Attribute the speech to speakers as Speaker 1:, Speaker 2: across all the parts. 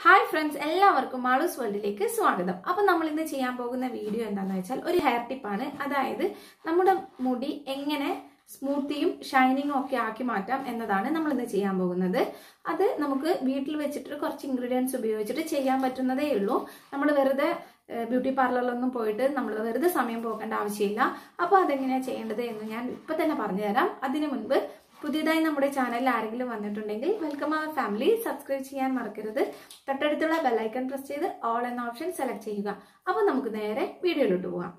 Speaker 1: hi friends എല്ലാവർക്കും മാളൂസ് വേൾഡിലേക്ക് സ്വാഗതം അപ്പൊ നമ്മൾ ഇന്ന് ചെയ്യാൻ പോകുന്ന വീഡിയോ എന്താണെന്ന് വെച്ചാൽ ഒരു ഹെയർ ടിപ്പാണ് അതായത് നമ്മുടെ മുടി എങ്ങനെ സ്മൂത്തിയും ഷൈനിങ്ങും ഒക്കെ ആക്കി മാറ്റാം എന്നതാണ് നമ്മൾ ഇന്ന് ചെയ്യാൻ പോകുന്നത് അത് നമുക്ക് വീട്ടിൽ വെച്ചിട്ട് കുറച്ച് ഇൻഗ്രീഡിയൻസ് ഉപയോഗിച്ചിട്ട് ചെയ്യാൻ പറ്റുന്നതേ ഉള്ളൂ നമ്മൾ വെറുതെ ബ്യൂട്ടി പാർലറിലൊന്നും പോയിട്ട് നമ്മൾ വെറുതെ സമയം പോകേണ്ട ആവശ്യമില്ല അപ്പോൾ അതെങ്ങനെയാണ് ചെയ്യേണ്ടത് എന്ന് ഞാൻ ഇപ്പൊ തന്നെ പറഞ്ഞുതരാം അതിനു മുൻപ് പുതിയതായി നമ്മുടെ ചാനലിൽ ആരെങ്കിലും വന്നിട്ടുണ്ടെങ്കിൽ വെൽക്കം അവർ ഫാമിലി സബ്സ്ക്രൈബ് ചെയ്യാൻ മറക്കരുത് തൊട്ടടുത്തുള്ള ബെല്ലൈക്കൺ പ്രസ് ചെയ്ത് ഓൾ എന്ന ഓപ്ഷൻ സെലക്ട് ചെയ്യുക അപ്പോൾ നമുക്ക് നേരെ വീഡിയോയിലോട്ട് പോകാം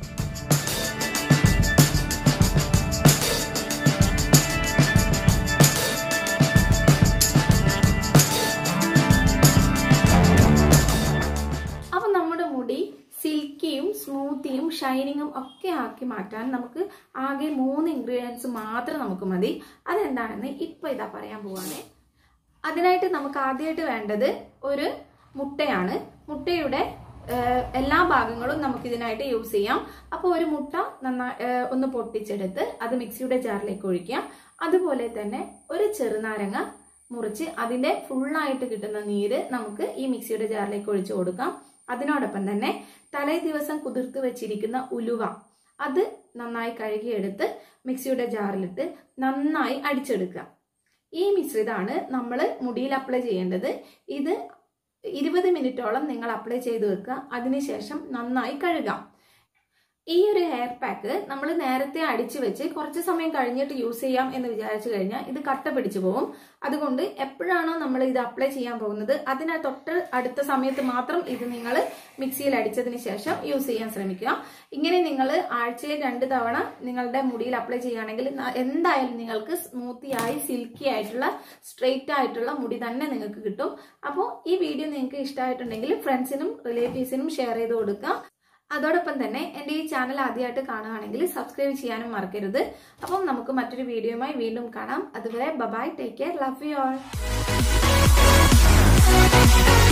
Speaker 1: അപ്പം നമ്മുടെ മുടി സിൽക്കിയും സ്മൂത്തിയും ഷൈനിങ്ങും ഒക്കെ ആക്കി മാറ്റാൻ നമുക്ക് ആകെ മൂന്ന് ഇൻഗ്രീഡിയൻസ് മാത്രം നമുക്ക് മതി അതെന്താണെന്ന് ഇപ്പൊ ഇതാ പറയാൻ പോവാണേ അതിനായിട്ട് നമുക്ക് ആദ്യമായിട്ട് വേണ്ടത് ഒരു മുട്ടയാണ് മുട്ടയുടെ ഏഹ്, എല്ലാ ഭാഗങ്ങളും നമുക്ക് ഇതിനായിട്ട് യൂസ് ചെയ്യാം അപ്പോൾ ഒരു മുട്ട നന്നായി ഏഹ്, ഒന്ന് പൊട്ടിച്ചെടുത്ത് അത് മിക്സിയുടെ ജാറിലേക്ക് ഒഴിക്കുക അതുപോലെ തന്നെ ഒരു ചെറുനാരങ്ങ മുറിച്ച് അതിന്റെ ഫുള്ളായിട്ട് കിട്ടുന്ന നീര് നമുക്ക് ഈ മിക്സിയുടെ ജാറിലേക്ക് ഒഴിച്ചു കൊടുക്കാം അതിനോടൊപ്പം തന്നെ തലേ ദിവസം കുതിർത്ത് വെച്ചിരിക്കുന്ന ഉലുവ അത് നന്നായി കഴുകിയെടുത്ത് മിക്സിയുടെ ജാറിലിട്ട് നന്നായി അടിച്ചെടുക്കുക ഈ മിശ്രിതമാണ് നമ്മൾ മുടിയിൽ അപ്ലൈ ചെയ്യേണ്ടത് ഇത് ഇരുപത് മിനിറ്റോളം നിങ്ങൾ അപ്ലൈ ചെയ്ത് വെക്കുക അതിനുശേഷം നന്നായി കഴുകാം ഈ ഒരു ഹെയർ പാക്ക് നമ്മൾ നേരത്തെ അടിച്ചു വെച്ച് കുറച്ച് സമയം കഴിഞ്ഞിട്ട് യൂസ് ചെയ്യാം എന്ന് വിചാരിച്ചു കഴിഞ്ഞാൽ ഇത് കട്ട പിടിച്ചു പോകും അതുകൊണ്ട് എപ്പോഴാണോ നമ്മൾ ഇത് അപ്ലൈ ചെയ്യാൻ പോകുന്നത് അതിന് തൊട്ട് അടുത്ത സമയത്ത് മാത്രം ഇത് നിങ്ങൾ മിക്സിയിൽ അടിച്ചതിന് ശേഷം യൂസ് ചെയ്യാൻ ശ്രമിക്കുക ഇങ്ങനെ നിങ്ങൾ ആഴ്ചയിൽ രണ്ട് തവണ നിങ്ങളുടെ മുടിയിൽ അപ്ലൈ ചെയ്യുകയാണെങ്കിൽ ന- എന്തായാലും നിങ്ങൾക്ക് സ്മൂത്തി ആയി സിൽക്കി ആയിട്ടുള്ള സ്ട്രെയിറ്റ് ആയിട്ടുള്ള മുടി തന്നെ നിങ്ങൾക്ക് കിട്ടും അപ്പോൾ ഈ വീഡിയോ നിങ്ങൾക്ക് ഇഷ്ടമായിട്ടുണ്ടെങ്കിൽ ഫ്രണ്ട്സിനും റിലേറ്റീവ്സിനും ഷെയർ ചെയ്ത് കൊടുക്കുക അതോടൊപ്പം തന്നെ എൻ്റെ ഈ ചാനൽ ആദ്യമായിട്ട് കാണുകയാണെങ്കിൽ സബ്സ്ക്രൈബ് ചെയ്യാനും മറക്കരുത് അപ്പം നമുക്ക് മറ്റൊരു വീഡിയോയുമായി വീണ്ടും കാണാം അതുവരെ bye bye take care love you all